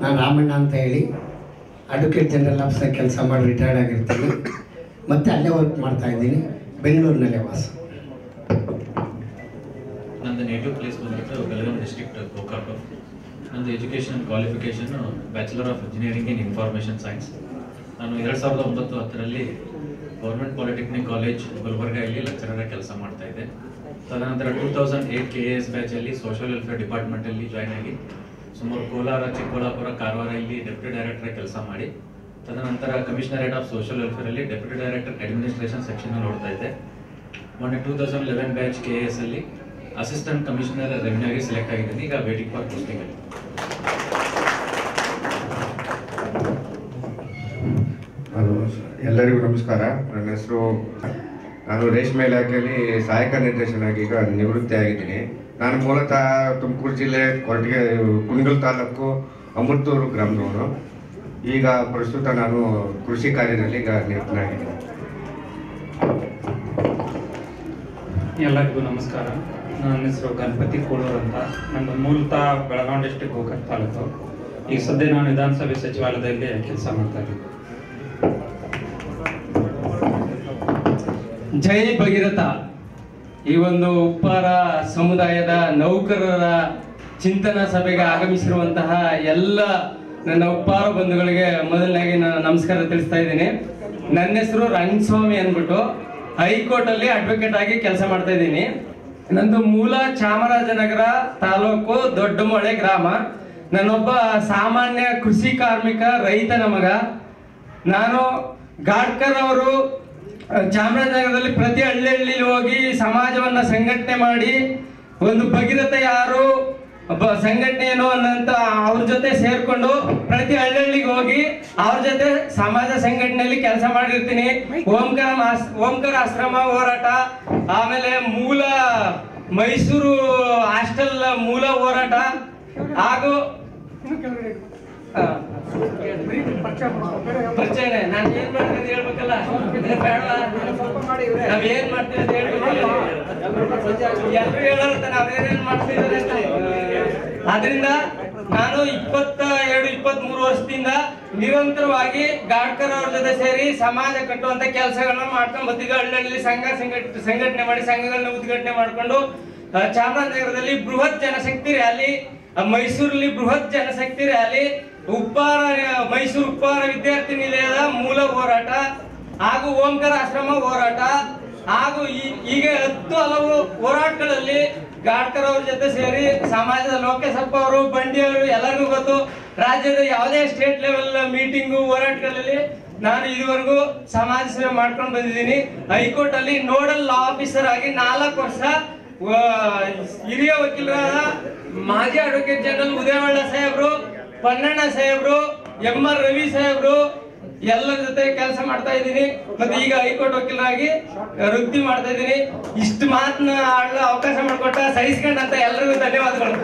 ನಾನು ರಾಮಣ್ಣ ಅಂತ ಹೇಳಿ ಅಡ್ವೊಕೇಟ್ ಜನರಲ್ ಆಫೀಸರ್ ಕೆಲಸ ಮಾಡಿ ರಿಟೈರ್ಡ್ ಆಗಿರ್ತೀನಿ ಮತ್ತು ಅಲ್ಲೇ ವರ್ಕ್ ಮಾಡ್ತಾ ಇದ್ದೀನಿ ಬೆಂಗಳೂರಿನಲ್ಲೇ ವಾಸ ನಂದು ನೇಟಿವ್ ಪ್ಲೇಸ್ ಬಂದ್ಬಿಟ್ಟು ಬೆಳಗಾಂ ಡಿಸ್ಟ್ರಿಕ್ಟ್ ಗೋಕಾಕು ನಂದು education qualification bachelor of engineering in information science ನಾನು ಎರಡು ಸಾವಿರದ ಒಂಬತ್ತು ಹತ್ತರಲ್ಲಿ ಗೌರ್ಮೆಂಟ್ ಪಾಲಿಟೆಕ್ನಿಕ್ ಕಾಲೇಜ್ ಗುಲ್ಬರ್ಗ ಇಲ್ಲಿ ಲೆಕ್ಚರರ್ ಕೆಲಸ ಮಾಡ್ತಾ ಇದ್ದೆ ತದನಂತರ two thousand eight K S ಬ್ಯಾಚಲ್ಲಿ ಸೋಷಿಯಲ್ ವೆಲ್ಫೇರ್ ಡಿಪಾರ್ಟ್ಮೆಂಟಲ್ಲಿ ಜಾಯ್ನ್ ಆಗಿ ಸುಮಾರು ಕೋಲಾರ ಚಿಕ್ಕಬಳ್ಳಾಪುರ ಕಾರವಾರ ಇಲ್ಲಿ ಡೆಪ್ಯೂಟಿ ಡೈರೆಕ್ಟರ್ ಕೆಲಸ ಮಾಡಿ ತದನಂತರ ಕಮಿಷನರೇಟ್ ಆಫ್ ಸೋಷಿಯಲ್ ವೆಲ್ಫೇರಲ್ಲಿ ಡೆಪ್ಯೂಟಿ ಡೈರೆಕ್ಟರ್ ಅಡ್ಮಿನಿಸ್ಟ್ರೇಷನ್ ಸೆಕ್ಷನ್ ನೋಡ್ತಾ ಇದ್ದೆ ಮೊನ್ನೆ two thousand eleven batch K S ಅಲ್ಲಿ ಅಸಿಸ್ಟೆಂಟ್ ಕಮಿಷನರ್ ರೆವಿನ್ಯೂ ಆಗಿ ಸೆಲೆಕ್ಟ್ ಆಗಿದ್ದೀನಿ ಈಗ ವೇಟಿಂಗ್ ಫಾರ್ ಪೋಸ್ಟಿಂಗ್ ಅಲ್ಲಿ ಹಲೋ ಎಲ್ಲರಿಗೂ ನಮಸ್ಕಾರ ನನ್ನ ಹೆಸರು ನಾನು ರೇಷ್ಮೆ ಇಲಾಖೆಯಲ್ಲಿ ಸಹಾಯಕ ನಿರ್ದೇಶನಾಗಿ ಈಗ ನಿವೃತ್ತಿ ಆಗಿದ್ದೀನಿ ನಾನು ಮೂಲತಃ ತುಮಕೂರು ಜಿಲ್ಲೆ ಕೊರಟಗೆ ಕುಣಗಲ್ ತಾಲೂಕು ಅಮೃತೂರು ಗ್ರಾಮದವನು ಈಗ ಪ್ರಸ್ತುತ ನಾನು ಕೃಷಿ ಕಾರ್ಯದಲ್ಲಿ ಈಗ ನಿರತನಾಗಿದ್ದೀನಿ ಎಲ್ಲರಿಗೂ ನಮಸ್ಕಾರ ನನ್ನ ಹೆಸರು ಗಣಪತಿ ಕೋಳೂರ್ ಅಂತ ನಂದು ಮೂಲತಃ ಬೆಳಗಾವಿ ಡಿಸ್ಟಿಕ್ ಗೋಕಾಕ್ ತಾಲೂಕು ಈಗ ಸದ್ಯ ನಾನು ವಿಧಾನಸಭೆ ಸಚಿವಾಲಯದಲ್ಲಿ ಕೆಲಸ ಮಾಡ್ತಾ ಇದ್ದೀನಿ ಜೈ ಭಗೀರಥ ಈ ಒಂದು ಉಪ್ಪಾರ ಸಮುದಾಯದ ನೌಕರರ ಚಿಂತನ ಸಭೆಗೆ ಆಗಮಿಸಿರುವಂತಹ ಎಲ್ಲ ನನ್ನ ಉಪ್ಪಾರ ಬಂಧುಗಳಿಗೆ ಮೊದಲನಾಗಿ ನಾನು ನಮಸ್ಕಾರ ತಿಳಿಸ್ತಾ ಇದ್ದೀನಿ ನನ್ನ ಹೆಸರು ರಂಗಸ್ವಾಮಿ ಅಂದ್ಬಿಟ್ಟು ಹೈಕೋರ್ಟ್ ಅಲ್ಲಿ ಅಡ್ವೊಕೇಟ್ ಆಗಿ ಕೆಲಸ ಮಾಡ್ತಾ ಇದ್ದೀನಿ ನಂದು ಮೂಲ ಚಾಮರಾಜನಗರ ತಾಲೂಕು ದೊಡ್ಡಮೊಳೆ ಗ್ರಾಮ ನಾನೊಬ್ಬ ಸಾಮಾನ್ಯ ಕೃಷಿ ಕಾರ್ಮಿಕ ರೈತನ ಮಗ ನಾನು ಗಾಡ್ಕರ್ ಅವರು ಅಹ್, ಚಾಮರಾಜನಗರದಲ್ಲಿ ಪ್ರತಿ ಹಳ್ಳಿ ಹಳ್ಳಿಲಿ ಹೋಗಿ ಸಮಾಜವನ್ನ ಸಂಘಟನೆ ಮಾಡಿ ಒಂದು ಭಗೀರಥ ಯಾರು ಒಬ್ಬ ಸಂಘಟನೆ ಏನು ಅನ್ನಂತ ಅವ್ರ ಜೊತೆ ಸೇರ್ಕೊಂಡು ಪ್ರತಿ ಹಳ್ಳಿಗೆ ಹೋಗಿ ಅವ್ರ ಜೊತೆ ಸಮಾಜ ಸಂಘಟನೆಯಲ್ಲಿ ಕೆಲಸ ಮಾಡಿರ್ತೀನಿ ಓಂಕಾರ ಮಾಸ್- ಓಂಕಾರ ಆಶ್ರಮ ಹೋರಾಟ ಆಮೇಲೆ ಮೂಲ ಮೈಸೂರು ಹಾಸ್ಟೆಲ್ ಮೂಲ ಹೋರಾಟ ಹಾಗೂ ಆ, ಪರಿಚಯನೇ ನಾನು ಏನ್ ಮಾಡ್ತೀನಿ ಅಂತ ಹೇಳ್ಬೇಕಲ್ಲ ಇದ್ರೆ ಬೇಡವಾ? ನಾವ್ ಏನ್ ಮಾಡ್ತೀವಿ ಅಂತ ಹೇಳ್ಬೇಕಲ್ಲ ಎಲ್ರು ಹೇಳೋರ್ತ ನಾವೇನೇನ್ ಮಾಡ್ತಿದ್ದಾರೆ ಅಂತ ಆದ್ರಿಂದ ನಾನು ಇಪ್ಪತ್ತ ಎರಡು ಇಪ್ಪತ್ತ್ ಮೂರು ವರ್ಷದಿಂದ ನಿರಂತರವಾಗಿ ಗಾಡ್ಕರ್ ಅವ್ರ ಜೊತೆ ಸೇರಿ ಸಮಾಜ ಕಟ್ಟುವಂತ ಕೆಲಸಗಳನ್ನ ಮಾಡ್ಕೊಂಡು ಬಂದಿದ್ದೆ ಹಳ್ಳಿ ಸಂಘ ಸಂಘಟ ಸಂಘಟನೆ ಮಾಡಿ ಸಂಘಗಳನ್ನ ಉದ್ಘಾಟನೆ ಮಾಡ್ಕೊಂಡು ಆ, ಚಾಮರಾಜನಗರದಲ್ಲಿ ಬೃಹತ್ ಜನಶಕ್ತಿ ರ್ಯಾಲಿ ಆ, ಮೈಸೂರಲ್ಲಿ ಬೃಹತ್ ಜನಶಕ್ತಿ ರ್ಯಾಲಿ ಉಪ್ಪಾರ ಮೈಸೂರು ಉಪ್ಪಾರ ವಿದ್ಯಾರ್ಥಿ ನಿಲಯದ ಮೂಲ ಹೋರಾಟ ಹಾಗೂ ಓಂಕಾರ ಆಶ್ರಮ ಹೋರಾಟ ಹಾಗೂ ಈ- ಹೀಗೆ ಹತ್ತು ಹಲವು ಹೋರಾಟಗಳಲ್ಲಿ ಗಾಡ್ಕರ್ ಅವ್ರ ಜೊತೆ ಸೇರಿ ಸಮಾಜದ ಲೋಕಸಪ್ಪ ಅವರು ಬಂಡಿ ಅವರು ಎಲ್ಲರಿಗೂ ಗೊತ್ತು ರಾಜ್ಯದ ಯಾವುದೇ ಸ್ಟೇಟ್ ಲೆವೆಲ್ ಮೀಟಿಂಗು ಹೋರಾಟಗಳಲ್ಲಿ ನಾನು ಇದುವರೆಗೂ ಸಮಾಜ ಸೇವೆ ಮಾಡ್ಕೊಂಡು ಬಂದಿದ್ದೀನಿ ಹೈಕೋರ್ಟ್ ಅಲ್ಲಿ ನೋಡಲ್ ಲಾ ಆಫೀಸರ್ ಆಗಿ ನಾಲ್ಕು ವರ್ಷ ವ- ಹಿರಿಯ ವಕೀಲರಾದ ಮಾಜಿ ಅಡ್ವೊಕೇಟ್ ಜನರಲ್ ಉದಯವಾಳ ಸಾಹೇಬ್ರು ಪನ್ನಣ್ಣ ಸಾಹೇಬ್ರು ಎಂ ಆರ್ ರವಿ ಸಾಹೇಬ್ರು ಎಲ್ಲರ ಜೊತೆ ಕೆಲಸ ಮಾಡ್ತಾ ಇದ್ದೀನಿ ಮತ್ತೆ ಈಗ ಹೈಕೋರ್ಟ್ ವಕೀಲರಾಗಿ ವೃತ್ತಿ ಮಾಡ್ತಾ ಇದ್ದೀನಿ ಇಷ್ಟು ಮಾತನ್ನ ಆಡಲು ಅವಕಾಶ ಮಾಡಿಕೊಟ್ಟ ಸಹಿಸ್ಕೊಂಡಂತ ಎಲ್ಲರಿಗೂ ಧನ್ಯವಾದಗಳು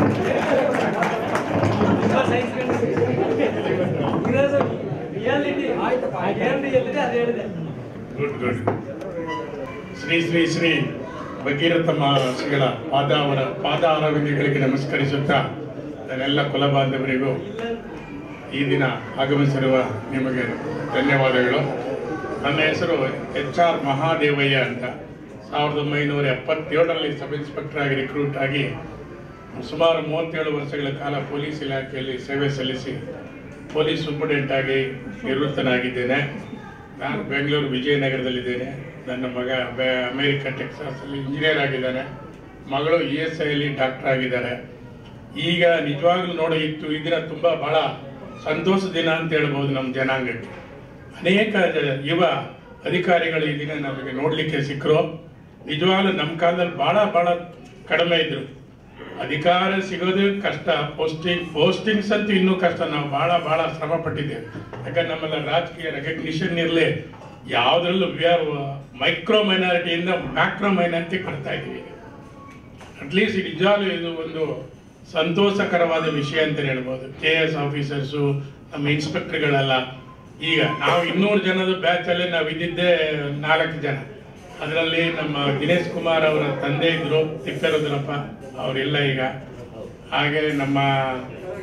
ತುಂಬಾ ಸಹಿಸ್ಕೊಂಡಿದ್ದೀನಿ. ಇರೋದು reality. ಏನ್ ಎಲ್ಲಿದೆ ಅದು ಹೇಳಿದೆ ಗುಡ್ ಗುಡ್ ಶ್ರೀ ಶ್ರೀ ಶ್ರೀ ಭಗೀರಥ ಮಹರ್ಷಿಗಳ ಪಾದಾವರ ಪಾದಾರವಿಂದಗಳಿಗೆ ನಮಸ್ಕರಿಸುತ್ತಾ ನನ್ನೆಲ್ಲ ಕುಲಬಾಂಧವರಿಗೂ ಈ ದಿನ ಆಗಮಿಸಿರುವ ನಿಮಗೆ ಧನ್ಯವಾದಗಳು ನನ್ನ ಹೆಸರು ಎಚ್ ಆರ್ ಮಹಾದೇವಯ್ಯ ಅಂತ ಸಾವಿರದ ಒಂಬೈನೂರ ಎಪ್ಪತ್ತೇಳರಲ್ಲಿ ಸಬ್ ಇನ್ಸ್ಪೆಕ್ಟರ್ ಆಗಿ ರಿಕ್ರೂಟ್ ಆಗಿ ಸುಮಾರು ಮೂವತ್ತೇಳು ವರ್ಷಗಳ ಕಾಲ ಪೊಲೀಸ್ ಇಲಾಖೆಯಲ್ಲಿ ಸೇವೆ ಸಲ್ಲಿಸಿ ಪೊಲೀಸ್ ಸೂಪರಿಂಟೆಂಟ್ ಆಗಿ ನಿವೃತ್ತನಾಗಿದ್ದೇನೆ ನಾನು ಬೆಂಗಳೂರು ವಿಜಯನಗರದಲ್ಲಿದ್ದೇನೆ ನನ್ನ ಮಗ ಬೆ ಅಮೇರಿಕ ಟೆಕ್ಸಾಸಲ್ಲಿ ಇಂಜಿನಿಯರ್ ಆಗಿದ್ದಾನೆ ಮಗಳು ಇ ಎಸ್ ಐಲಿ ಡಾಕ್ಟರ್ ಆಗಿದ್ದಾರೆ ಈಗ ನಿಜವಾಗ್ಲೂ ನೋಡಿ ಇತ್ತು ಈ ದಿನ ತುಂಬ ಬಹಳ ಸಂತೋಷ ದಿನ ಅಂತ ಹೇಳ್ಬೋದು ನಮ್ಮ ಜನಾಂಗಕ್ಕೆ ಅನೇಕ ಜ- ಯುವ ಅಧಿಕಾರಿಗಳು ಈ ದಿನ ನಮಗೆ ನೋಡಲಿಕ್ಕೆ ಸಿಕ್ಕರು ನಿಜವಾಗ್ಲೂ ನಮ್ಮ ಕಾಲದಲ್ಲಿ ಬಹಳ ಬಹಳ ಕಡಿಮೆ ಇದ್ರು ಅಧಿಕಾರ ಸಿಗೋದು ಕಷ್ಟ ಪೋಸ್ಟಿಂಗ್ ಪೋಸ್ಟಿಂಗ್ಸ್ ಅಂತೂ ಇನ್ನೂ ಕಷ್ಟ ನಾವು ಬಹಳ ಬಹಳ ಶ್ರಮ ಪಟ್ಟಿದ್ದೇವೆ ಯಾಕಂದ್ರೆ ನಮ್ಮೆಲ್ಲ ರಾಜಕೀಯ ರೆಕಗ್ನಿಷನ್ ಇರಲಿ ಯಾವುದ್ರಲ್ಲೂ ವಿ ಆರ್ ಮೈಕ್ರೋ ಮೈನಾರಿಟಿಯಿಂದ ಮ್ಯಾಕ್ರೋ ಮೈನಾರಿಟಿ ಬರ್ತಾ ಇದ್ದೀವಿ ಅಟ್ಲೀಸ್ಟ್ ನಿಜವಾಗ್ಲೂ ಇದು ಒಂದು ಸಂತೋಷಕರವಾದ ವಿಷಯ ಅಂತ ಹೇಳ್ಬೋದು ಕೆ ಎಸ್ ಆಫೀಸರ್ಸು ನಮ್ಮ ಇನ್ಸ್ಪೆಕ್ಟರ್ಗಳೆಲ್ಲ ಈಗ ನಾವು ಇನ್ನೂರು ಜನದ ಬ್ಯಾಚ್ ಅಲ್ಲಿ ನಾವು ಇದ್ದಿದ್ದೇ ನಾಲ್ಕು ಜನ ಅದರಲ್ಲಿ ನಮ್ಮ ದಿನೇಶ್ ಕುಮಾರ್ ಅವರ ತಂದೆ ಇದ್ರು ತಿಪ್ಪೇರುದ್ರಪ್ಪ ಅವರಿಲ್ಲ ಈಗ ಹಾಗೆ ನಮ್ಮ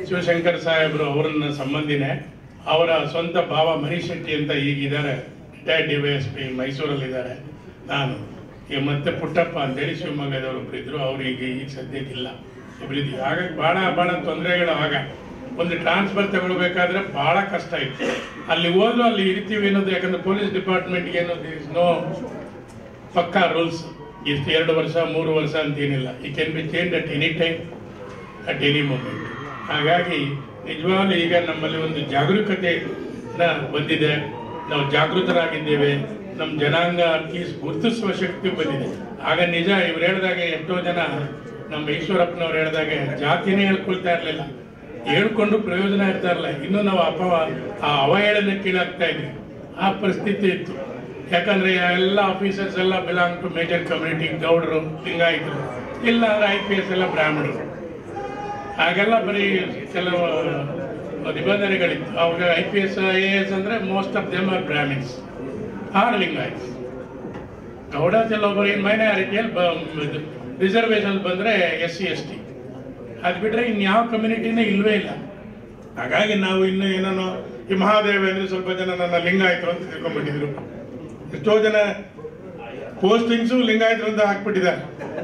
ಶಿವಶಂಕರ್ ಸಾಹೇಬರು ಅವರನ್ನ ಸಂಬಂಧಿನೇ ಅವರ ಸ್ವಂತ ಭಾವ ಮನೀಶ್ ಶೆಟ್ಟಿ ಅಂತ ಈಗಿದ್ದಾರೆ retired D Y S P ಮೈಸೂರಲ್ಲಿದ್ದಾರೆ ನಾನು ಈಗ ಮತ್ತೆ ಪುಟ್ಟಪ್ಪ ಅಂತೇಳಿ ಶಿವಮೊಗ್ಗದವರು ಒಬ್ರು ಇದ್ರು ಅವ್ರು ಈಗ ಈಗ ಸದ್ಯಕ್ಕಿಲ್ಲ ಇಬ್ಬರಿದ್ವಿ ಹಾಗಾಗಿ ಭಾಳ ಭಾಳ ತೊಂದರೆಗಳು ಆಗ ಒಂದು ಟ್ರಾನ್ಸ್ಫರ್ ತಗೊಳ್ಬೇಕಾದ್ರೆ ಭಾಳ ಕಷ್ಟ ಇತ್ತು ಅಲ್ಲಿ ಹೋದ್ರು ಅಲ್ಲಿ ಇರ್ತೀವಿ ಅನ್ನೋದು ಯಾಕಂದ್ರೆ ಪೊಲೀಸ್ ಡಿಪಾರ್ಟ್ಮೆಂಟ್ಗೆ ಅನ್ನೋದು ಇಸ್ ನೋ ಪಕ್ಕಾ ರೂಲ್ಸ್ ಇಷ್ಟು ಎರಡು ವರ್ಷ ಮೂರು ವರ್ಷ ಅಂತ ಏನಿಲ್ಲ ಈ can be change at any time at any moment ಹಾಗಾಗಿ ನಿಜವಾಗ್ಲೂ ಈಗ ನಮ್ಮಲ್ಲಿ ಒಂದು ಜಾಗರೂಕತೆ ಬಂದಿದೆ ನಾವು ಜಾಗೃತರಾಗಿದ್ದೇವೆ ನಮ್ಮ ಜನಾಂಗ ಅಟ್ಲೀಸ್ಟ್ ಗುರುತಿಸುವ ಶಕ್ತಿ ಬಂದಿದೆ ಆಗ ನಿಜ ಇವ್ರು ಹೇಳಿದಾಗ ಎಷ್ಟೋ ಜನ ನಮ್ಮ ಈಶ್ವರಪ್ಪನವ್ರು ಹೇಳಿದಾಗೆ ಜಾತಿನೇ ಹೇಳ್ಕೊಳ್ತಾ ಇರಲಿಲ್ಲ ಹೇಳ್ಕೊಂಡು ಪ್ರಯೋಜನ ಇರ್ತಾ ಇರಲಿಲ್ಲ ಇನ್ನು ನಾವು ಅಪವ ಆ ಅವಹೇಳನ ಕೀಳಾಗ್ತಾ ಇದ್ವಿ ಆ ಪರಿಸ್ಥಿತಿ ಇತ್ತು ಯಾಕಂದ್ರೆ ಎಲ್ಲ ಆಫೀಸರ್ಸ್ ಎಲ್ಲ ಬಿಲಾಂಗ್ ಟು ಮೇಜರ್ ಕಮ್ಯುನಿಟಿ ಗೌಡರು ಲಿಂಗಾಯತರು ಇಲ್ಲ ಅಂದ್ರೆ ಐ ಪಿ ಎಸ್ ಎಲ್ಲ ಬ್ರಾಹ್ಮಣರು ಹಾಗೆಲ್ಲ ಬರೀ ಕೆಲವು ನಿಬಂಧನೆಗಳಿತ್ತು ಅವಾಗ I P S I A S ಅಂದ್ರೆ most of them are Brahmins are Lingayats Gowda ಕೆಲವೊಬ್ಬರು ಇನ್ ಮೈನಾರಿಟಿಯಲ್ಲಿ ರಿಸರ್ವೇಶನ್ ಬಂದ್ರೆ ಎಸ್ ಸಿ ಎಸ್ ಟಿ ಅದು ಬಿಟ್ರೆ ಇನ್ಯಾವ ಕಮ್ಯುನಿಟಿನೇ ಇಲ್ವೇ ಇಲ್ಲ ಹಾಗಾಗಿ ನಾವು ಇನ್ನು ಏನೋ ಈ ಮಹಾದೇವೇಂದ್ರ ಸ್ವಲ್ಪ ಜನ ನನ್ನ ಲಿಂಗಾಯತರು ಅಂತ ತಿಳ್ಕೊಂಡ್ಬಿಟ್ಟಿದ್ರು ಎಷ್ಟೋ ಜನ ಪೋಸ್ಟಿಂಗ್ಸು ಲಿಂಗಾಯತರು ಅಂತ ಹಾಕ್ಬಿಟ್ಟಿದ್ದಾರೆ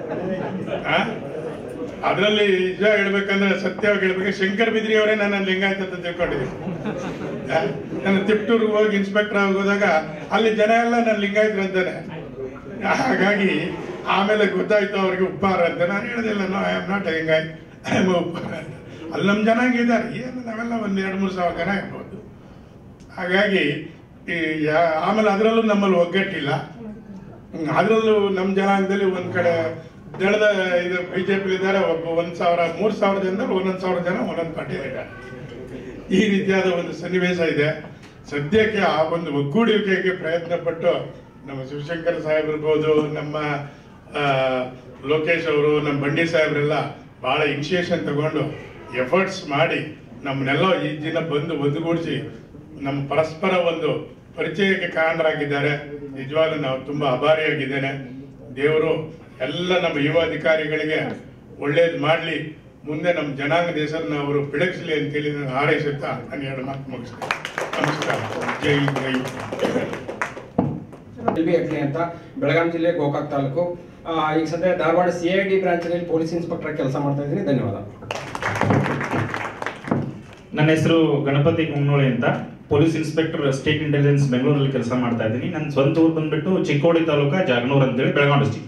ಅದರಲ್ಲಿ ನಿಜ ಹೇಳ್ಬೇಕಂದ್ರೆ ಸತ್ಯವಾಗಿ ಹೇಳ್ಬೇಕು ಶಂಕರ್ ಬಿದ್ರಿ ಅವರೇ ನನ್ನ ಲಿಂಗಾಯತ ಅಂತ ತಿಳ್ಕೊಂಡಿದ್ದೀನಿ ಆ, ನಾನು ತಿಪ್ಟೂರ್ಗೆ ಹೋಗಿ ಇನ್ಸ್ಪೆಕ್ಟರ್ ಆಗಿ ಹೋದಾಗ ಅಲ್ಲಿ ಜನ ಎಲ್ಲ ನನ್ನ ಲಿಂಗಾಯತರು ಅಂತಾನೆ ಹಾಗಾಗಿ ಆಮೇಲೆ ಗೊತ್ತಾಯ್ತು ಅವ್ರಿಗೆ ಉಪ್ಪಾರ ಅಂತ ನಾನು ಹೇಳೋದಿಲ್ಲ no I am not Lingayat I am Uppara ಅಂತ. ಅಲ್ಲಿ ನಮ್ಮ ಜನಾಂಗ ಇದ್ದಾರೆ ಏನು ನಾವೆಲ್ಲ ಒಂದು ಎರಡು ಮೂರು ಸಾವಿರ ಜನ ಇರ್ಬೋದು ಹಾಗಾಗಿ ಈ ಯಾ- ಆಮೇಲೆ ಅದರಲ್ಲೂ ನಮ್ಮಲ್ಲಿ ಒಗ್ಗಟ್ಟಿಲ್ಲ ಹ್ಮ್, ಅದರಲ್ಲೂ ನಮ್ಮ ಜನಾಂಗದಲ್ಲಿ ಒಂದ್ ಕಡೆ ದಳದ ಇದು ಬಿಜೆಪಿ ಇದ್ದಾರೆ ಒಬ್ಬ ಒಂದ್ ಸಾವಿರ ಮೂರ್ ಸಾವಿರ ಜನದಲ್ಲಿ ಒಂದೊಂದ್ ಸಾವಿರ ಜನ ಒಂದೊಂದು ಪಾರ್ಟಿ ಇದ್ದಾರೆ ಈ ರೀತಿಯಾದ ಒಂದು ಸನ್ನಿವೇಶ ಇದೆ ಸದ್ಯಕ್ಕೆ ಆ ಒಂದು ಒಗ್ಗೂಡುವಿಕೆಗೆ ಪ್ರಯತ್ನ ಪಟ್ಟು ನಮ್ಮ ಶಿವಶಂಕರ್ ಸಾಹೇಬ್ ಇರ್ಬೋದು ನಮ್ಮ ಆ, ಲೋಕೇಶ್ ಅವರು ನಮ್ಮ ಬಂಡಿ ಸಾಹೇಬ್ರೆಲ್ಲ ಬಹಳ ಇನಿಷಿಯೇಷನ್ ತಗೊಂಡು ಎಫರ್ಟ್ಸ್ ಮಾಡಿ ನಮ್ಮನ್ನೆಲ್ಲ ಈ ದಿನ ಬಂದು ಒಂದುಗೂಡಿಸಿ ನಮ್ಮ ಪರಸ್ಪರ ಒಂದು ಪರಿಚಯಕ್ಕೆ ಕಾರಣರಾಗಿದ್ದಾರೆ ನಿಜವಾಗ್ಲೂ ನಾವು ತುಂಬಾ ಅಭಾರಿಯಾಗಿದ್ದೇನೆ ದೇವರು ಎಲ್ಲ ನಮ್ಮ ಯುವ ಅಧಿಕಾರಿಗಳಿಗೆ ಒಳ್ಳೇದು ಮಾಡಲಿ ಮುಂದೆ ನಮ್ಮ ಜನಾಂಗ ದೇಶನ ಅವರು ಬೆಳಗಿಸಲಿ ಅಂತೇಳಿ ನಾನು ಹಾರೈಸುತ್ತಾ ನಾನು ಎರಡು ಮಾತು ಮುಗಿಸ್ತೇನೆ ನಮಸ್ಕಾರ ಜೈ ಹಿಂದ್, ಜೈ ಹಿಂದ್. ಎಲ್ ಬಿ ಅಟ್ಲಿ ಅಂತ ಬೆಳಗಾವಿ ಜಿಲ್ಲೆ ಗೋಕಾಕ್ ತಾಲೂಕು ಆ, ಈಗ ಸದ್ಯ ಧಾರವಾಡ ಸಿ ಐ ಡಿ ಬ್ರಾಂಚ್ನಲ್ಲಿ ಪೊಲೀಸ್ ಇನ್ಸ್ಪೆಕ್ಟರ್ ಕೆಲಸ ಮಾಡ್ತಾ ಇದ್ದೀನಿ ಧನ್ಯವಾದ ನನ್ನ ಹೆಸರು ಗಣಪತಿ ಕುಮ್ನೋಳಿ ಅಂತ ಪೊಲೀಸ್ ಇನ್ಸ್ಪೆಕ್ಟರ್ ಸ್ಟೇಟ್ ಇಂಟೆಲಿಜೆನ್ಸ್ ಬೆಂಗಳೂರಲ್ಲಿ ಕೆಲಸ ಮಾಡ್ತಾ ಇದ್ದೀನಿ ನನ್ನ ಸ್ವಂತ ಊರು ಬಂದ್ಬಿಟ್ಟು ಚಿಕ್ಕೋಡಿ ತಾಲೂಕ ಜಾಗನೂರ್ ಅಂತೇಳಿ ಬೆಳಗಾವಿ ಡಿಸ್ಟಿಕ್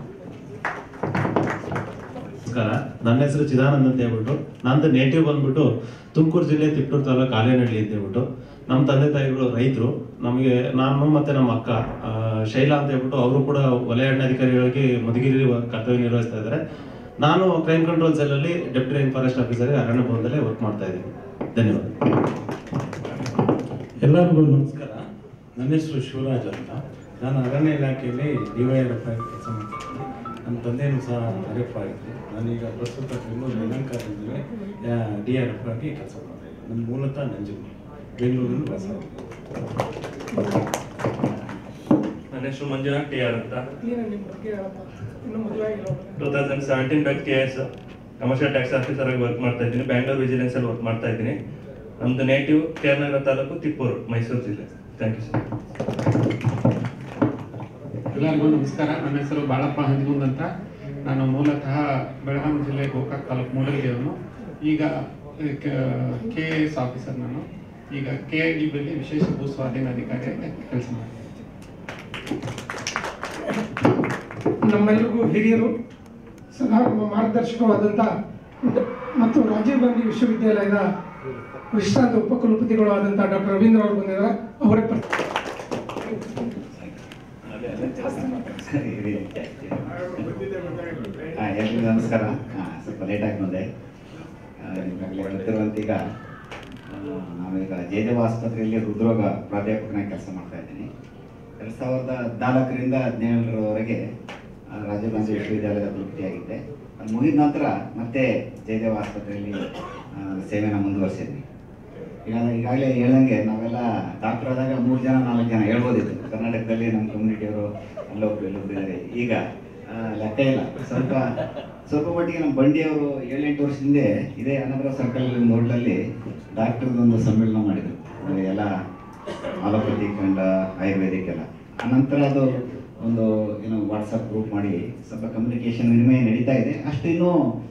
ನಮಸ್ಕಾರ ನನ್ನ ಹೆಸರು ಚಿದಾನಂದ್ ಅಂತ ಹೇಳ್ಬಿಟ್ಟು ನಂದು ನೇಟಿವ್ ಬಂದ್ಬಿಟ್ಟು ತುಮಕೂರು ಜಿಲ್ಲೆ ತಿಪ್ಟೂರು ತಾಲೂಕು ಆಲೇನಹಳ್ಳಿ ಅಂತ ಹೇಳ್ಬಿಟ್ಟು ನಮ್ಮ ತಂದೆ ತಾಯಿಗಳು ರೈತರು ನಮಗೆ ನಾನು ಮತ್ತೆ ನಮ್ಮ ಅಕ್ಕ ಆ, ಶೈಲಾ ಅಂತ ಹೇಳ್ಬಿಟ್ಟು ಅವರು ಕೂಡ ವಲಯ ಅರಣ್ಯಾಧಿಕಾರಿಗಳಿಗೆ ಮಧುಗಿರಿ ಕರ್ತವ್ಯ ನಿರ್ವಹಿಸ್ತಾ ಇದ್ದಾರೆ ನಾನು ಕ್ರೈಮ್ ಕಂಟ್ರೋಲ್ ಸೆಲ್ ಅಲ್ಲಿ ಡೆಪ್ಟಿ ರೈನ್ ಫಾರೆಸ್ಟ್ ಆಫೀಸರ್ ಅರಣ್ಯ ಭವನದಲ್ಲೇ ವರ್ಕ್ ಮಾಡ್ತಾ ಇದ್ದೀನಿ ಧನ್ಯವಾದ ಎಲ್ಲರಿಗೂ ನಮಸ್ಕಾರ ನನ್ನ ಹೆಸರು ಶಿವರಾಜ್ ಅಂತ ನಾನು ಅರಣ್ಯ ಇಲಾಖೆಯಲ್ಲಿ ಡಿ ವೈ ಆರ್ ಎಫ್ ಆಗಿ ಕೆಲಸ ಮಾಡ್ತಿದ್ದೀನಿ ನಮ್ಮ ತಂದೆಯೂ ಸಹ ಆರ್ ಎಫ್ ಆಗಿದ್ರು ನಾನೀಗ ಪ್ರಸ್ತುತ ಬೆಂಗಳೂರು ಯಲಹಂಕದಲ್ಲಿ ಡಿ ಆರ್ ಎಫ್ ಆಗಿ ಕೆಲಸ ಮಾಡ್ತಾ ಇದ್ದೀನಿ ನನ್ನ ಮೂಲತಃ ನಂಜನಗೂಡು ಬೆಂಗಳೂರಿನ ವಾಸ ನನ್ನ ಹೆಸರು ಮಂಜುನಾಥ್ ಟಿ ಆರ್ ಅಂತ two thousand seventeen batch K S commercial tax officer ಆಗಿ ವರ್ಕ್ ಮಾಡ್ತಾ ಇದ್ದೀನಿ ಬ್ಯಾಂಗ್ಳೂರ್ ವಿಜಿಲೆನ್ಸ್ ಅಲ್ಲಿ ವರ್ಕ್ ಮಾಡ್ತಾ ಇದ್ದೀನಿ ನಮ್ದು ನೇಟಿವ್ ಕೇರನಗರ ತಾಲೂಕು ತಿಪ್ಪೂರು ಮೈಸೂರು ಜಿಲ್ಲೆ ಥ್ಯಾಂಕ್ ಯು ಸರ್ ಎಲ್ಲರಿಗೂ ನಮಸ್ಕಾರ ನನ್ನ ಹೆಸರು ಬಾಳಪ್ಪ ಹಂಜಗುಂದ್ ಅಂತ ನಾನು ಮೂಲತಃ ಬೆಳಗಾವಿ ಜಿಲ್ಲೆ ಗೋಕಾಕ್ ತಾಲೂಕು ಮೂಡಲ್ಗಿಯವನು ಈಗ ಕೆ ಎ ಎಸ್ ಆಫೀಸರ್ ನಾನು ಈಗ ಕೆ ಐ ಡಿ ಬಲ್ಲಿ ವಿಶೇಷ ಭೂ ಸ್ವಾಧೀನ ಅಧಿಕಾರಿಯಾಗಿ ಕೆಲಸ ಮಾಡ್ತೀನಿ ನಮ್ಮೆಲ್ಲರಿಗೂ ಹಿರಿಯರು ಸದಾ ನಮ್ಮ ಮಾರ್ಗದರ್ಶಕವಾದಂಥ ಮತ್ತು ರಾಜೀವ್ ಗಾಂಧಿ ವಿಶ್ವವಿದ್ಯಾಲಯದ ವಿಶ್ರಾಂತ ಉಪಕುಲಪತಿಗಳು ಆದಂಥ ಡಾಕ್ಟರ್ ರವೀಂದ್ರ ಅವರು ಬಂದಿದ್ದಾರೆ ಅವರೇ ಪ್ರ- ಹಾಂ ಎಲ್ರಿಗೂ ನಮಸ್ಕಾರ ಹಾಂ ಸ್ವಲ್ಪ ಲೇಟಾಗಿ ಬಂದೆ ಆ, ನಿಮ್ಗಾಗಲೇ ಗೊತ್ತಿರುವಂತೆ ಈಗ ಆ, ನಾವೀಗ ಜಯದೇವ ಆಸ್ಪತ್ರೆಯಲ್ಲಿ ಹೃದ್ರೋಗ ಪ್ರಾಧ್ಯಾಪಕನಾಗಿ ಕೆಲಸ ಮಾಡ್ತಾ ಇದ್ದೀನಿ ಎರಡು ಸಾವಿರದ ಹದಿನಾಲ್ಕರಿಂದ ಹದಿನೇಳರವರೆಗೆ ಆ, ರಾಜೀವ್ ಗಾಂಧಿ ವಿಶ್ವವಿದ್ಯಾಲಯದ ಕುಲಪತಿಯಾಗಿದ್ದೆ ಅದು ಮುಗಿದ ನಂತರ ಮತ್ತೆ ಜಯದೇವ ಆಸ್ಪತ್ರೆಯಲ್ಲಿ ಆ, ಸೇವೆನ ಮುಂದುವರಿಸಿದ್ವಿ ಈಗ ಈಗಾಗಲೇ ಹೇಳ್ದಂಗೆ ನಾವೆಲ್ಲ ಡಾಕ್ಟರ್ ಆದಾಗ ಮೂರು ಜನ ನಾಲ್ಕು ಜನ ಹೇಳ್ಬೋದಿತ್ತು ಕರ್ನಾಟಕದಲ್ಲಿ ನಮ್ಮ ಕಮ್ಯುನಿಟಿಯವರು ಅಲ್ಲೊಬ್ರು ಇಲ್ಲೊಬ್ರು ಇದ್ದಾರೆ ಈಗ ಆ, ಆ, ಲೆಕ್ಕ ಇಲ್ಲ ಸ್ವಲ್ಪ ಸ್ವಲ್ಪ ಮಟ್ಟಿಗೆ ನಮ್ಮ ಬಂಡಿಯವರು ಏಳೆಂಟು ವರ್ಷ ಹಿಂದೆ ಇದೇ ಅನಗರ ಸರ್ಕಲ್ ಒಂದು ಹೋಟ್ಲಲ್ಲಿ ಡಾಕ್ಟರ್ದು ಒಂದು ಸಮ್ಮೇಳನ ಮಾಡಿದ್ರು ಅದು ಎಲ್ಲ ಆಲೋಪತಿಕ್ ಅಂಡ್ ಆಯುರ್ವೇದಿಕ್ ಎಲ್ಲ ಅನಂತರ ಅದು ಒಂದು ಏನು ವಾಟ್ಸಪ್ ಗ್ರೂಪ್ ಮಾಡಿ ಸ್ವಲ್ಪ ಕಮ್ಯುನಿಕೇಷನ್ ವಿನಿಮಯ ನಡೀತಾ ಇದೆ ಅಷ್ಟು ಇನ್ನೂ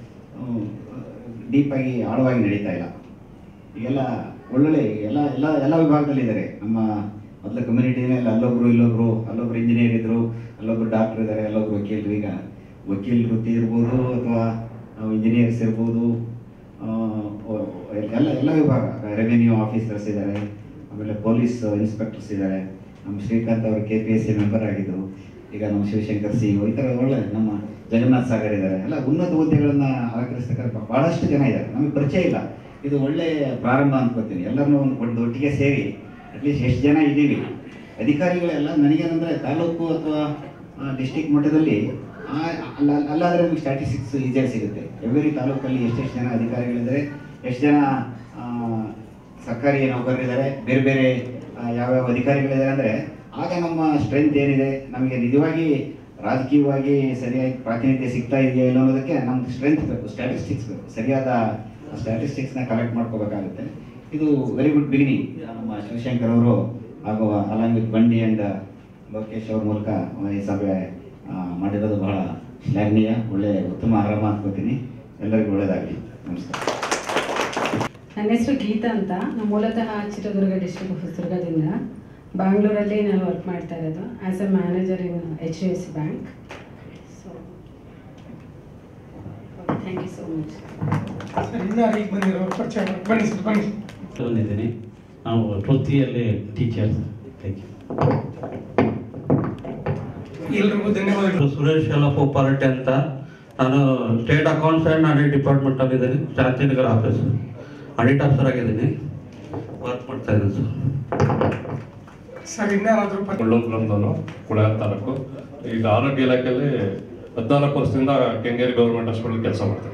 ಡೀಪಾಗಿ ಆಳವಾಗಿ ನಡೀತಾ ಇಲ್ಲ ಈಗೆಲ್ಲ ಒಳ್ಳೊಳ್ಳೆ ಎಲ್ಲ ಎಲ್ಲ ಎಲ್ಲ ವಿಭಾಗದಲ್ಲಿ ಇದ್ದಾರೆ ನಮ್ಮ ಮೊದಲ ಕಮ್ಯುನಿಟಿನಲ್ಲಿ ಅಲ್ಲೊಬ್ರು ಇಲ್ಲೊಬ್ರು ಅಲ್ಲೊಬ್ರು ಇಂಜಿನಿಯರ್ ಇದ್ರು ಅಲ್ಲೊಬ್ರು ಡಾಕ್ಟರ್ ಇದ್ದಾರೆ ಅಲ್ಲೊಬ್ರು ವಕೀಲರು ಈಗ ವಕೀಲ ವೃತ್ತಿ ಇರ್ಬೋದು ಅಥವಾ ಇಂಜಿನಿಯರ್ಸ್ ಇರ್ಬೋದು ಆ, ಒ- ಎಲ್ಲ ಎಲ್ಲ ವಿಭಾಗ ರೆವಿನ್ಯೂ ಆಫೀಸರ್ಸ್ ಇದ್ದಾರೆ ಆಮೇಲೆ ಪೊಲೀಸ್ ಇನ್ಸ್ಪೆಕ್ಟರ್ಸ್ ಇದ್ದಾರೆ ನಮ್ಮ ಶ್ರೀಕಾಂತ್ ಅವರು K P S C member ಆಗಿದ್ರು ಈಗ ನಮ್ಮ ಶಿವಶಂಕರ್ ಸಿ ಈ ಥರ ಒಳ್ಳೆ ನಮ್ಮ ಜಗನ್ನಾಥ್ ಸಾಗರ್ ಇದ್ದಾರೆ ಎಲ್ಲ ಉನ್ನತ ಹುದ್ದೆಗಳನ್ನ ಅಲಂಕರಿಸ್ತಕ್ಕ ಬಹಳಷ್ಟು ಜನ ಇದ್ದಾರೆ ನಮಗೆ ಪರಿಚಯ ಇಲ್ಲ ಇದು ಒಳ್ಳೆ ಪ್ರಾರಂಭ ಅನ್ಕೋತೀನಿ ಎಲ್ಲರನ್ನೂ ಒಂದು ಒಂದು ಒಟ್ಟಿಗೆ ಸೇರಿ ಅಟ್ಲೀಸ್ಟ್ ಎಷ್ಟು ಜನ ಇದ್ದೀವಿ ಅಧಿಕಾರಿಗಳೆಲ್ಲ ನನಗೇನಂದ್ರೆ ತಾಲೂಕು ಅಥವಾ ಡಿಸ್ಟಿಕ್ ಮಟ್ಟದಲ್ಲಿ ಆ- ಅಲ್ಲ ಅಲ್ಲಾದರೆ ನಿಮ್ಗೆ ಸ್ಟ್ಯಾಟಿಸ್ಟಿಕ್ಸ್ ಈಸಿಯಾಗಿ ಸಿಗುತ್ತೆ ಎವ್ರಿ ತಾಲೂಕಲ್ಲಿ ಎಷ್ಟೆಷ್ಟು ಜನ ಅಧಿಕಾರಿಗಳಿದ್ದಾರೆ ಎಷ್ಟು ಜನ ಆ, ಸರ್ಕಾರಿ ನೌಕರರಿದ್ದಾರೆ ಬೇರೆ ಬೇರೆ ಆ, ಯಾವ್ಯಾವ ಅಧಿಕಾರಿಗಳಿದ್ದಾರೆ ಅಂದರೆ ಆಗ ನಮ್ಮ ಸ್ಟ್ರೆಂತ್ ಏನಿದೆ ನಮಗೆ ನಿಜವಾಗಿ ರಾಜಕೀಯವಾಗಿ ಸರಿಯಾಗಿ ಪ್ರಾತಿನಿಧ್ಯ ಸಿಗ್ತಾ ಇದೆಯಾ ಇಲ್ಲ ಅನ್ನೋದಕ್ಕೆ ನಮ್ಗೆ ಸ್ಟ್ರೆಂತ್ ಬೇಕು ಸ್ಟ್ಯಾಟಿಸ್ಟಿಕ್ಸ್ ಬೇಕು ಸರಿಯಾದ ಸ್ಟ್ಯಾಟಿಸ್ಟಿಕ್ಸ್ನ ಕಲೆಕ್ಟ್ ಮಾಡ್ಕೋಬೇಕಾಗುತ್ತೆ ಇದು ವೆರಿ ಗುಡ್ ಬಿಗಿನಿಂಗ್ ನಮ್ಮ ಶಿವಶಂಕರ್ ಅವರು ಹಾಗೂ along with Bandi and Lokesh ಅವ್ರ ಮೂಲಕ ಈ ಸಭೆ ಆ, ಮಾಡಿರೋದು ಬಹಳ ಶ್ಲಾಘನೀಯ ಒಳ್ಳೆ ಉತ್ತಮ ಆರಂಭ ಅನ್ಕೋತೀನಿ ಎಲ್ಲರಿಗೂ ಒಳ್ಳೆಯದಾಗಲಿ ನಮಸ್ಕಾರ ನನ್ನ ಹೆಸರು ಗೀತಾ ಅಂತ ನಾನು ಮೂಲತಃ ಚಿತ್ರದುರ್ಗ ಡಿಸ್ಟ್ರಿಕ್ಟ್ ಹೊಸದುರ್ಗದಿಂದ ಬ್ಯಾಂಗ್ಳೂರಲ್ಲಿ ನಾನು ವರ್ಕ್ ಮಾಡ್ತಾ ಇರೋದು as a manager in H D F C bank so thank you so much sir ಇನ್ನಾರು ಈಗ ಬಂದಿರೋ ಪರಿಚಯ ಮಾಡಿ. ಬನ್ನಿ ಸರ್ ಬನ್ನಿ ಬಂದಿದ್ದೀನಿ ನಾವು ವೃತ್ತಿಯಲ್ಲಿ ಟೀಚರ್ಸ್ ಥ್ಯಾಂಕ್ ಯು ಎಲ್ರಿಗೂ ಧನ್ಯವಾದಗಳು ಸುರೇಶ್ ಯಲ್ಲಪ್ಪ ಪಾರ್ಟಿ ಅಂತ ನಾನು state accounts and audit department ಅಲ್ಲಿ ಇದ್ದೀನಿ ಶಾಂತಿನಗರ ಆಫೀಸ್ ಆಡಿಟ್ ಆಫೀಸರ್ ಆಗಿದ್ದೀನಿ ವರ್ಕ್ ಮಾಡ್ತಾ ಇದ್ದೀನಿ ಸರ್ ಸರ್ ಇನ್ನಾರಾದ್ರೂ ಪರಿ- ಕೊಳ್ಳೋಗ್ರಾಮದವನು ಕುಳಾಯ ತಾಲೂಕು ಈಗ ಆರೋಗ್ಯ ಇಲಾಖೆಯಲ್ಲಿ ಹದಿನಾಲ್ಕು ವರ್ಷದಿಂದ ಕೆಂಗೇರಿ ಗೌರ್ಮೆಂಟ್ ಹಾಸ್ಪಿಟಲ್ ಕೆಲಸ ಮಾಡ್ತಾರೆ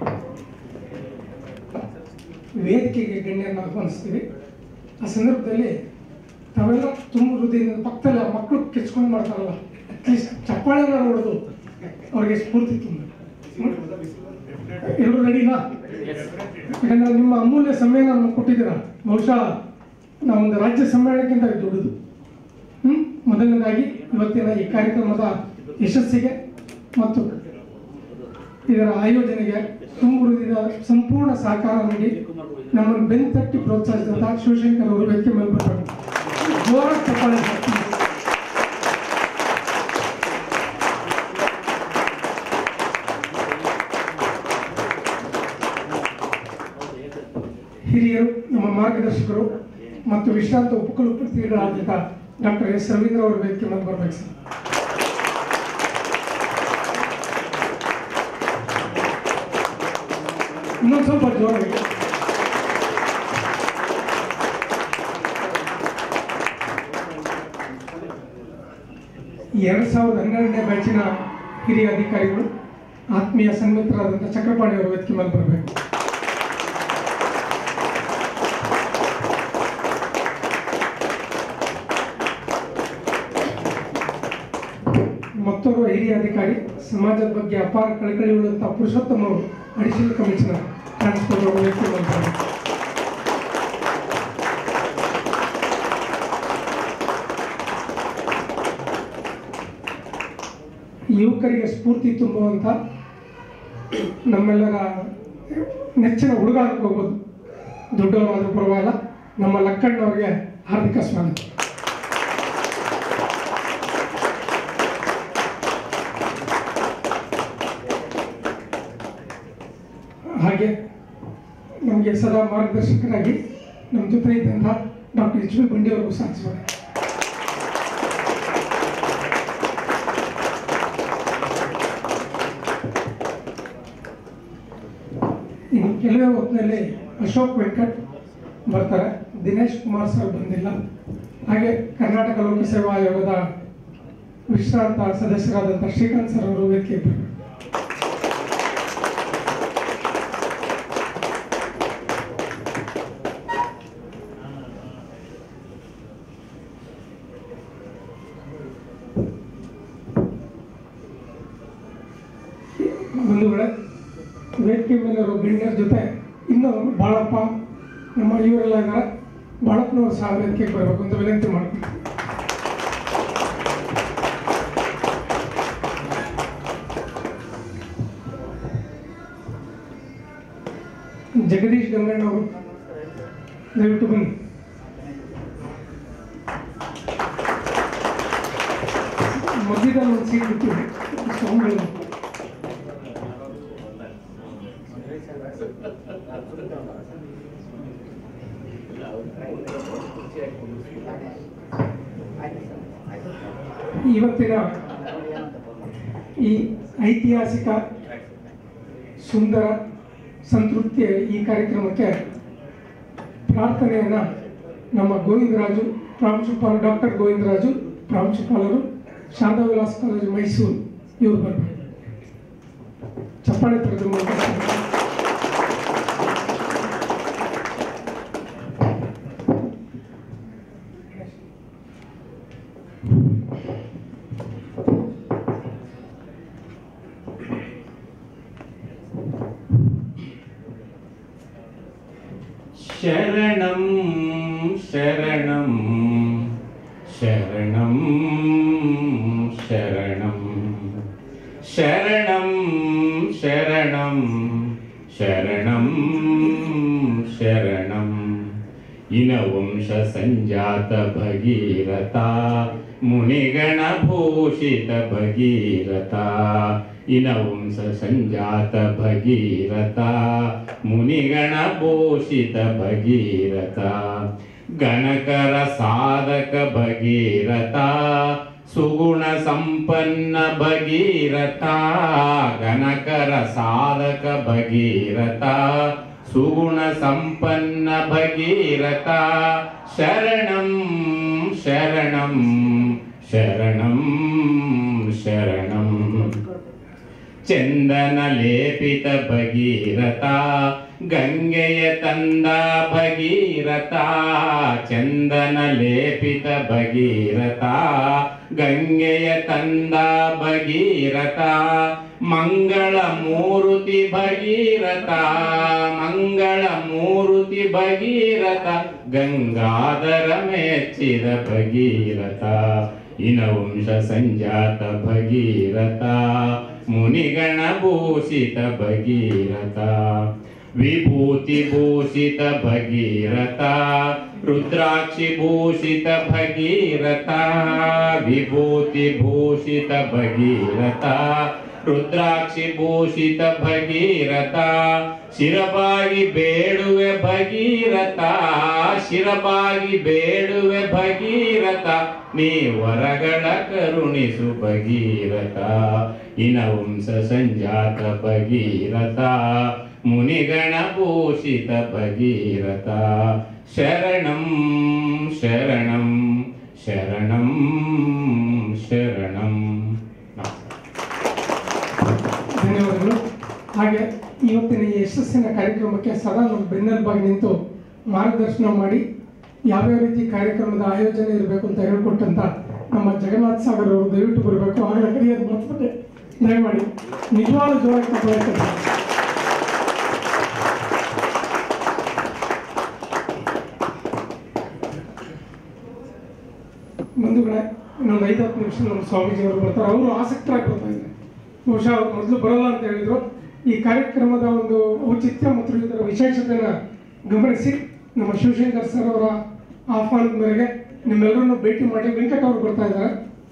ವೇದಿಕೆಗೆ ಗಣ್ಯರನ್ನ ಆಹ್ವಾನಿಸ್ತೀವಿ ಆ ಸಂದರ್ಭದಲ್ಲಿ ತಾವೆಲ್ಲ ತುಂಬ ಹೃದಯದಿಂದ ಪಕ್ಕದಲ್ಲಿ ಆ ಮಕ್ಕಳು ಕಿಚ್ಕೊಂಡು ಮಾಡ್ತಾರಲ್ಲ ಅಟ್ಲೀಸ್ಟ್ ಚಪ್ಪಾಳೆನ ಹೊಡೆದು ಅವ್ರಿಗೆ ಸ್ಫೂರ್ತಿ ತುಂಬ ಎಲ್ಲರೂ ರೆಡಿನಾ ಯಾಕಂದ್ರೆ ನಿಮ್ಮ ಅಮೂಲ್ಯ ಸಮಯ ನಮ್ಗೆ ಕೊಟ್ಟಿದ್ದೀರಾ ಬಹುಶಃ ನಾವೊಂದು ರಾಜ್ಯ ಸಮ್ಮೇಳನಕ್ಕಿಂತ ಇದು ದೊಡ್ಡದು ಹ್ಮ್ ಮೊದಲನೇದಾಗಿ ಇವತ್ತಿನ ಈ ಕಾರ್ಯಕ್ರಮದ ಯಶಸ್ಸಿಗೆ ಮತ್ತು ಇದರ ಆಯೋಜನೆಗೆ ತುಂಬ ಹೃದಯದ ಸಂಪೂರ್ಣ ಸಹಕಾರ ನೀಡಿ ನಮ್ಮನ್ನು ಬೆನ್ತಟ್ಟಿ ಪ್ರೋತ್ಸಾಹಿಸಿದಂತಹ ಶಿವಶಂಕರ್ ಅವರು ವೇದಿಕೆ ಮೇಲೆ ಬರಬೇಕು ಜೋರ ಚಪ್ಪಾಳೆ ಹಾಕ್ತೀನಿ. ಹಿರಿಯರು ನಮ್ಮ ಮಾರ್ಗದರ್ಶಕರು ಮತ್ತು ವಿಶ್ರಾಂತ ಉಪಕುಲಪತಿಗಳಾದಂಥ ಡಾಕ್ಟರ್ ಎಸ್ ರವೀಂದ್ರ ಅವರು ವೇದಿಕೆ ಮೇಲೆ ಬರಬೇಕು ಸರ್ ಇನ್ನೊಂದು ಸ್ವಲ್ಪ ಜೋರಾಗಿ ಎರಡು ಸಾವಿರದ ಹನ್ನೆರಡನೇ ಬ್ಯಾಚಿನ ಹಿರಿಯ ಅಧಿಕಾರಿಗಳು ಆತ್ಮೀಯ ಸನ್ಮಿತ್ರರಾದಂಥ ಚಕ್ರಪಾಣಿ ಅವರು ವೇದಿಕೆ ಮೇಲೆ ಬರಬೇಕು ಮತ್ತೋರ್ವ ಹಿರಿಯ ಅಧಿಕಾರಿ ಸಮಾಜದ ಬಗ್ಗೆ ಅಪಾರ ಕಳಕಳಿ ಉಳ್ಳಂತಹ ಪುರುಷೋತ್ತಮ ಅವರು ಅಡಿಷನಲ್ ಕಮಿಷನರ್ ಟ್ರಾನ್ಸ್ಪೋರ್ಟ್ ಅವರು ವೇದಿಕೆ ಮೇಲೆ ಬರಬೇಕು ಯುವಕರಿಗೆ ಸ್ಫೂರ್ತಿ ತುಂಬುವಂಥ ನಮ್ಮೆಲ್ಲರ ನೆಚ್ಚಿನ ಹುಡುಗ ಅನ್ಕೋಬೋದು ದೊಡ್ಡವರಾದ್ರೂ ಪರವಾಗಿಲ್ಲ ನಮ್ಮ ಲಕ್ಕಣ್ಣವ್ರಿಗೆ ಹಾರ್ದಿಕ ಸ್ವಾಗತ ಹಾಗೆ ನಮಗೆ ಸದಾ ಮಾರ್ಗದರ್ಶಕರಾಗಿ ನಮ್ಮ ಜೊತೆ ಇದ್ದಂಥ ಡಾಕ್ಟರ್ ಎಚ್ ಬಿ ಬಂಡಿ ಅವರು ಸಾಧಿಸುವರು ಇನ್ನು ಕೆಲವೇ ಹೊತ್ತಿನಲ್ಲಿ ಅಶೋಕ್ ವೆಂಕಟ್ ಬರ್ತಾರೆ ದಿನೇಶ್ ಕುಮಾರ್ ಸರ್ ಬಂದಿಲ್ಲ ಹಾಗೆ ಕರ್ನಾಟಕ ಲೋಕಸೇವಾ ಆಯೋಗದ ವಿಶ್ರಾಂತ ಸದಸ್ಯರಾದಂಥ ಶ್ರೀಕಾಂತ್ ಸರ್ ಅವರು ವೇದಿಕೆ ಬರಬೇಕು ಬಂಧುಗಳೇ ವೇದಿಕೆ ಮೇಲೆ ಇರೋ ಗಣ್ಯರ ಜೊತೆ ಇನ್ನು ಬಾಳಪ್ಪ ನಮ್ಮ ಇವರೆಲ್ಲ ಇದ್ದಾರೆ ಬಾಳಪ್ಪನವರು ಸಹ ವೇದಿಕೆಗೆ ಬರಬೇಕು ಅಂತ ವಿನಂತಿ ಮಾಡ್ತೀನಿ ಜಗದೀಶ್ ಗಂಗಣ್ಣವರು ದಯವಿಟ್ಟು ಬನ್ನಿ ಮಧ್ಯದಲ್ಲಿ ಒಂದು ಸೀಟ್ ಬಿಟ್ಟು ಸ್ವಾಮಿಗಳು ಇವತ್ತಿನ ಈ ಐತಿಹಾಸಿಕ ಸುಂದರ ಸಂತೃಪ್ತಿಯ ಈ ಕಾರ್ಯಕ್ರಮಕ್ಕೆ ಪ್ರಾರ್ಥನೆಯನ್ನು ನಮ್ಮ ಗೋವಿಂದರಾಜು ಪ್ರಾಂಶುಪಾಲ ಡಾಕ್ಟರ್ ಗೋವಿಂದರಾಜು ಪ್ರಾಂಶುಪಾಲರು ಶಾರದಾ ವಿಲಾಸ್ ಕಾಲೇಜು ಮೈಸೂರು ಇವರು ಬರಬೇಕು ಚಪ್ಪಾಳೆ ತಡೆದು ಮೂಲಕ ശരണം ശരണം ശരണം ശരണം ശരണം ശരണം ശരണം ശരണം ഇനവംശ സഞ്ജാത ഭഗീരഥ മുനിഗണഭൂഷിത ഭഗീരഥ ಇನವಂಸ ಸಂಜಾತ ಭಗೀರಥ ಮುನಿಗಣಭೂಷಿತ ಭಗೀರಥ ಗಣಕರ ಸಾಧಕ ಭಗೀರಥ ಸುಗುಣ ಸಂಪನ್ನ ಭಗೀರಥ ಗಣಕರ ಸಾಧಕ ಭಗೀರಥ ಸುಗುಣ ಸಂಪನ್ನ ಭಗೀರಥ ಶರಣಂ ಶರಣಂ ಶರಣಂ ಶರಣಂ ಚಂದನ ಲೇಪಿತ ಭಗೀರಥ ಗಂಗೆಯ ತಂದ ಭಗೀರಥ ಚಂದನ ಲೇಪಿತ ಭಗೀರಥ ಗಂಗೆಯ ತಂದ ಭಗೀರಥ ಮಂಗಳ ಮೂರುತಿ ಭಗೀರಥ ಮಂಗಳ ಮೂರುತಿ ಭಗೀರಥ ಗಂಗಾಧರ ಮೆಚ್ಚಿದ ಭಗೀರಥ ಇನವಂಶ ಸಂಜಾತ ಭಗೀರಥ ಮುನಿಗಣಭೂಷಿತ ಭಗೀರಥ ವಿಭೂತಿ ಭೂಷಿತ ಭಗೀರಥ ರುದ್ರಾಕ್ಷಿ ಭೂಷಿತ ಭಗೀರಥ ವಿಭೂತಿ ಭೂಷಿತ ಭಗೀರಥ ರುದ್ರಾಕ್ಷಿ ಭೂಷಿತ ಭಗೀರಥ ಶಿರಬಾಗಿ ಬೇಡುವೆ ಭಗೀರಥ ಶಿರಬಾಗಿ ಬೇಡುವೆ ಭಗೀರಥ ನೀ ವರಗಳ ಕರುಣಿಸು ಭಗೀರಥ ಇನವಂಸ ಸಂಜಾತ ಭಗೀರಥ ಮುನಿಗಣ ಭೂಷಿತ ಭಗೀರಥ ಶರಣಂ ಶರಣಂ ಶರಣಂ ಶರಣಂ ಧನ್ಯವಾದಗಳು ಹಾಗೆ ಇವತ್ತಿನ ಈ ಯಶಸ್ಸಿನ ಕಾರ್ಯಕ್ರಮಕ್ಕೆ ಸದಾ ನಮ್ಮ ಬೆನ್ನೆಲುಬಾಗಿ ನಿಂತು ಮಾರ್ಗದರ್ಶನ ಮಾಡಿ ಯಾವ್ಯಾವ ರೀತಿ ಕಾರ್ಯಕ್ರಮದ ಆಯೋಜನೆ ಇರಬೇಕು ಅಂತ ಹೇಳ್ಕೊಟ್ಟಂತ ನಮ್ಮ ಜಗನ್ನಾಥ್ ಸಾಗರ್ ಅವರು ದಯವಿಟ್ಟು ಬರಬೇಕು ಆಗಲೇ ಕರೆಯೋದು ಮರ್ತದೆ ದಯಮಾಡಿ ನಿಜವಾದ ಜೋರಾಗಿ ತಗೊಳ್ತಾರೆ ಬಂಧುಗಳೇ ಇನ್ನೊಂದು ಐದು ಹತ್ತು ನಿಮಿಷ ನಮ್ಮ ಸ್ವಾಮೀಜಿಯವರು ಬರ್ತಾರೆ ಅವರು ಆಸಕ್ತರಾಗಿ ಬರ್ತಾ ಇದ್ದಾರೆ ಬಹುಶಃ ಅವ್ರು ಮೊದಲು ಬರಲ್ಲ ಅಂತ ಹೇಳಿದ್ರು ಈ ಕಾರ್ಯಕ್ರಮದ ಒಂದು ಔಚಿತ್ಯ ಮತ್ತು ಇದರ ವಿಶೇಷತೆಯನ್ನು ಗಮನಿಸಿ ನಮ್ಮ ಶಿವಶಂಕರ್ ಸರ್ ಅವರ ಆಹ್ವಾನದ ಮೇರೆಗೆ ನಿಮ್ಮೆಲ್ಲರನ್ನು ಭೇಟಿ ಮಾಡಿ ವೆಂಕಟ್ ಅವರು ಬರ್ತಾ ಇದ್ದಾರೆ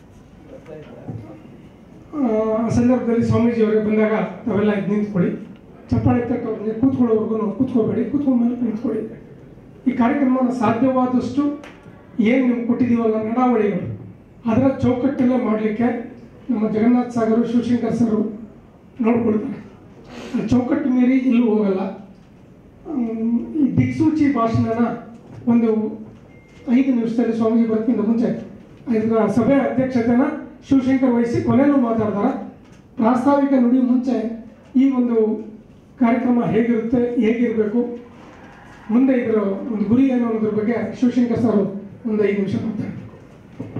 ಆ ಆ ಸಂದರ್ಭದಲ್ಲಿ ಸ್ವಾಮೀಜಿ ಅವರಿಗೆ ಬಂದಾಗ ತಾವೆಲ್ಲ ಇದು ನಿಂತ್ಕೊಳ್ಳಿ ಚಪ್ಪಾಳೆ ತಕ್ಕ ಅವ್ರಿಗೆ ಕೂತ್ಕೊಳ್ಳೋವರೆಗೂ ಕೂತ್ಕೋಬೇಡಿ ಕೂತ್ಕೊಂಡ್ಮೇಲೆ ನಿಂತ್ಕೊಳ್ಳಿ ಈ ಕಾರ್ಯಕ್ರಮವನ್ನು ಸಾಧ್ಯವಾದಷ್ಟು ಏನು ನಿಮ್ಗೆ ಕೊಟ್ಟಿದ್ದೀವಲ್ಲ ನಡಾವಳಿಗಳು ಅದರ ಚೌಕಟ್ಟಲ್ಲೇ ಮಾಡಲಿಕ್ಕೆ ನಮ್ಮ ಜಗನ್ನಾಥ್ ಸಾಗರ್ ಶಿವಶಂಕರ್ ಸರ್ ನೋಡ್ಕೊಳ್ತಾರೆ ಆ ಚೌಕಟ್ಟು ಮೀರಿ ಇಲ್ಲೂ ಹೋಗಲ್ಲ ಹ್ಮ್, ಈ ದಿಕ್ಸೂಚಿ ಭಾಷಣನ ಒಂದು ಐದು ನಿಮಿಷದಲ್ಲಿ ಸ್ವಾಮೀಜಿ ಬರೋಕ್ಕಿಂತ ಮುಂಚೆ ಇದರ ಸಭೆ ಅಧ್ಯಕ್ಷತೆನ ಶಿವಶಂಕರ್ ವಹಿಸಿ ಕೊನೆಯಲ್ಲೂ ಮಾತಾಡ್ತಾರೆ ಪ್ರಾಸ್ತಾವಿಕ ನುಡಿ ಮುಂಚೆ ಈ ಒಂದು ಕಾರ್ಯಕ್ರಮ ಹೇಗಿರುತ್ತೆ ಹೇಗಿರಬೇಕು ಮುಂದೆ ಇದರ ಒಂದು ಗುರಿ ಏನು ಅನ್ನೋದ್ರ ಬಗ್ಗೆ ಶಿವಶಂಕರ್ ಸರ್ ಒಂದು ಐದು ನಿಮಿಷ ಮಾತಾಡ್ತಾರೆ